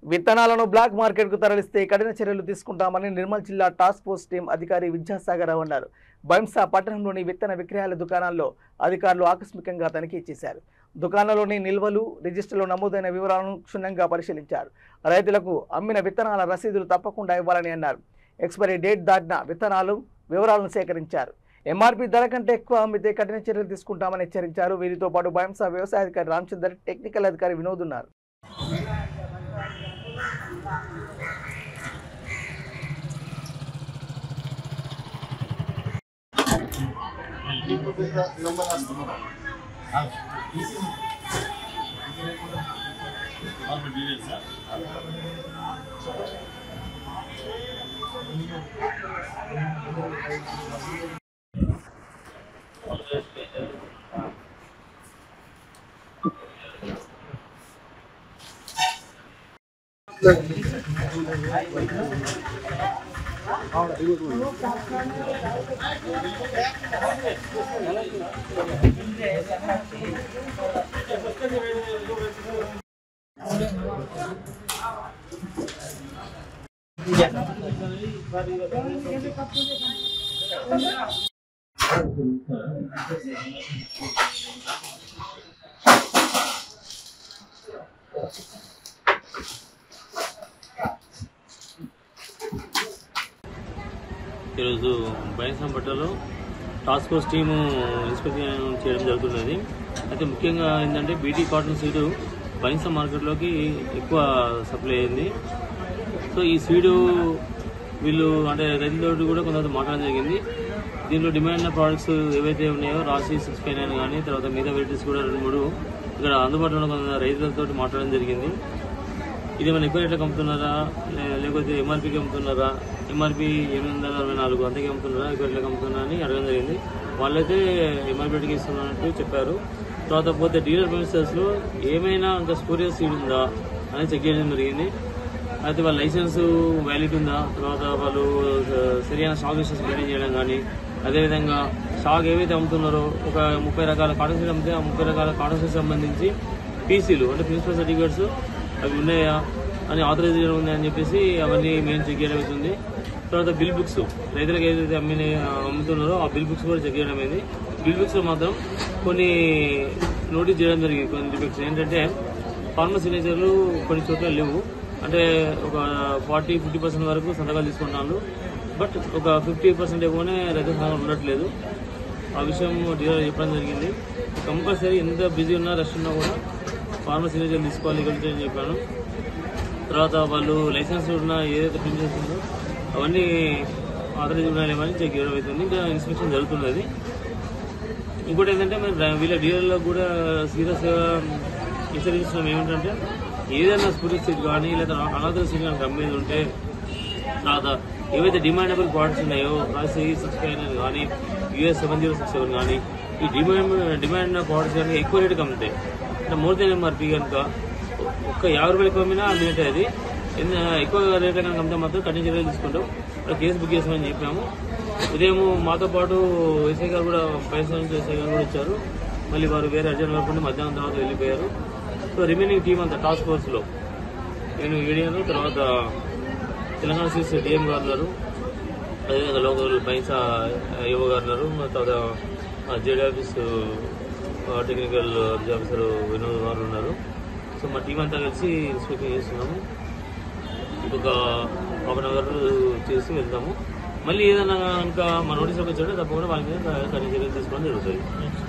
విత్తనాలను బ్లాక్ మార్కెట్కు తరలిస్తే కఠిన చర్యలు తీసుకుంటామని నిర్మల్ జిల్లా టాస్క్ ఫోర్స్ టీం అధికారి విద్యాసాగర్ రావు అన్నారు బైంసా పట్టణంలోని విత్తన విక్రయాల దుకాణాల్లో అధికారులు ఆకస్మికంగా తనిఖీ చేశారు దుకాణంలోని నిల్వలు రిజిస్టర్లో నమోదైన వివరాలను క్షుణ్ణంగా పరిశీలించారు రైతులకు అమ్మిన విత్తనాల రసీదులు తప్పకుండా ఇవ్వాలని అన్నారు ఎక్స్పైరీ డేట్ దాటిన విత్తనాలు వివరాలను సేకరించారు ఎంఆర్పీ ధర కంటే ఎక్కువ అమ్మితే కఠిన చర్యలు తీసుకుంటామని హెచ్చరించారు వీరితో పాటు బైంసా వ్యవసాయ అధికారి రామచందర్ టెక్నికల్ అధికారి వినోద్ ఉన్నారు ఈరోజు బయలుసంపట్టలో టాస్క్ ఫోర్స్ టీము ఇన్స్పెక్షన్ చేయడం జరుగుతున్నది అయితే ముఖ్యంగా ఏంటంటే బీటీ కాటన్ సీడు బైన్సా మార్కెట్లోకి ఎక్కువ సప్లై అయింది సో ఈ సీడు వీళ్ళు అంటే రైతులతో కూడా కొంత మాట్లాడడం జరిగింది దీనిలో డిమాండ్ ఉన్న ప్రోడక్ట్స్ ఏవైతే ఉన్నాయో రాసి సిక్స్ ఫైవ్ నైన్ కానీ తర్వాత మిగతా వెరైటీస్ కూడా రెండు మూడు ఇక్కడ అందుబాటులో ఉన్న కొంత రైతులతో మాట్లాడడం జరిగింది ఇది ఏమైనా ఎక్కువ రేట్లకు అమ్ముతున్నారా లే- లేకపోతే ఎంఆర్పీకి అమ్ముతున్నారా ఎంఆర్పీ ఎనిమిది వందల అరవై నాలుగు అంతకే అమ్ముతున్నారా ఎక్కువ రేట్లకు అమ్ముతున్నారా అని అడగడం జరిగింది వాళ్ళైతే ఎంఆర్పీ రేటుకి ఇస్తున్నట్టు చెప్పారు తర్వాత పోతే డీలర్ ప్రిన్సెస్లో ఏమైనా ఇంకా స్టోరేజ్ సీడ్ ఉందా అని చెక్ చేయడం జరిగింది అయితే వాళ్ళ లైసెన్స్ వ్యాలిడ్ ఉందా తర్వాత వాళ్ళు ఆ, సరైన స్టాక్ లిస్టెస్ మెయింటైన్ చేయడం కానీ అదేవిధంగా స్టాక్ ఏవైతే అమ్ముతున్నారో ఒక ముప్పై రకాల కాటన్ సీడ్ అమ్మితే ఆ ముప్పై రకాల కాటన్ సీడ్ సంబంధించి పీసీలు అంటే ప్రిన్సిపల్ సర్టిఫికేట్స్ అవి ఉన్నాయా అని ఆథరైజ్ చేయడం ఉంది అని చెప్పేసి అవన్నీ మేము చెక్ చేయడం అవుతుంది తర్వాత బిల్ బుక్స్ రైతులకు ఏదైతే అమ్మిన అమ్ముతున్నారో ఆ బిల్ బుక్స్ కూడా చెక్ చేయడం అయింది బిల్ బుక్స్లో మాత్రం కొన్ని నోటీస్ చేయడం జరిగింది కొన్ని డిఫెక్ట్స్ ఏంటంటే ఫార్మర్ సిగ్నేచర్లు కొన్ని చోట్ల లేవు అంటే ఒక ఫార్టీ ఫిఫ్టీ పర్సెంట్ వరకు సంతకాలు తీసుకుంటున్నాను బట్ ఒక ఫిఫ్టీ పర్సెంట్ ఎక్కువనే రైతు సంఘం ఉండట్లేదు ఆ విషయం డీలర్ చెప్పడం జరిగింది కంపల్సరీ ఎంత బిజీ ఉన్నా రష్ ఉన్నా కూడా ఫార్మర్ సిగ్నేచర్ తీసుకోవాలి ఇక్కడ అని చెప్పాను తర్వాత వాళ్ళు లైసెన్స్ ఉన్న ఏదైతే ప్రిన్సెస్ ఉందో అవన్నీ ఆథరైజ్ ఉన్నాయేమని చెక్ చేయడం అవుతుంది ఇంకా ఇన్స్పెక్షన్ జరుగుతున్నది ఇంకోటి ఏంటంటే మరి డ్రై- వీళ్ళ డీలర్లో కూడా సీరియస్ హెచ్చరించడం ఏమిటంటే ఏదైనా స్పిరిట్ సీట్ కానీ లేదా అనాథర్ సీట్ కానీ అమ్మేది ఉంటే తర్వాత ఏవైతే డిమాండబుల్ ప్రోడక్ట్స్ ఉన్నాయో రాసి సిక్స్ ఫైవ్ నైన్ కానీ US seven zero six seven కానీ ఈ డిమాండ్ డిమాండ్ ప్రోడక్ట్స్ కానీ ఎక్కువ రేటుకి అమ్ముతాయి అంటే మోర్ దెన్ ఎంఆర్పీ కనుక ఒక్క యాభై రూపాయలు ఎక్కువ అమ్మినా మినిట్ అది ఎన్ని- ఎక్కువ రేట్ల కనుక అమ్మితే మాత్రం కఠిన చర్యలు తీసుకుంటాం ఇక్కడ కేసు బుక్ చేసామని చెప్పాము ఉదయం మాతో పాటు ఎస్ఐ గారు కూడా పైసా నుంచి ఎస్ఐ గారు కూడా వచ్చారు మళ్ళీ వారు వేరే అర్జెంట్ వర్క్ ఉండి మధ్యాహ్నం తర్వాత వెళ్ళిపోయారు సో రిమైనింగ్ టీం అంతా టాస్క్ ఫోర్స్లో నేను వీడియోను తర్వాత తెలంగాణ సీఎస్ డిఎం గారు ఉన్నారు అదేవిధంగా లోకల్ పైసా యువ గారు ఉన్నారు మా తర్వాత జేడీ ఆఫీస్ ఆ, టెక్నికల్ రిజర్వ్ ఆఫీసర్ వినోద్ గారు ఉన్నారు సో మా టీం అంతా కలిసి ఇన్స్పెక్షన్ చేస్తున్నాము ఇంకొక హాఫ్ అన్ అవర్ చేసి వెళ్తాము మళ్ళీ ఏదైనా కనుక మా నోటీస్లోకి వచ్చాడో తప్పకుండా వాళ్ళ మీద కఠిన చర్యలు తీసుకోవడం జరుగుతుంది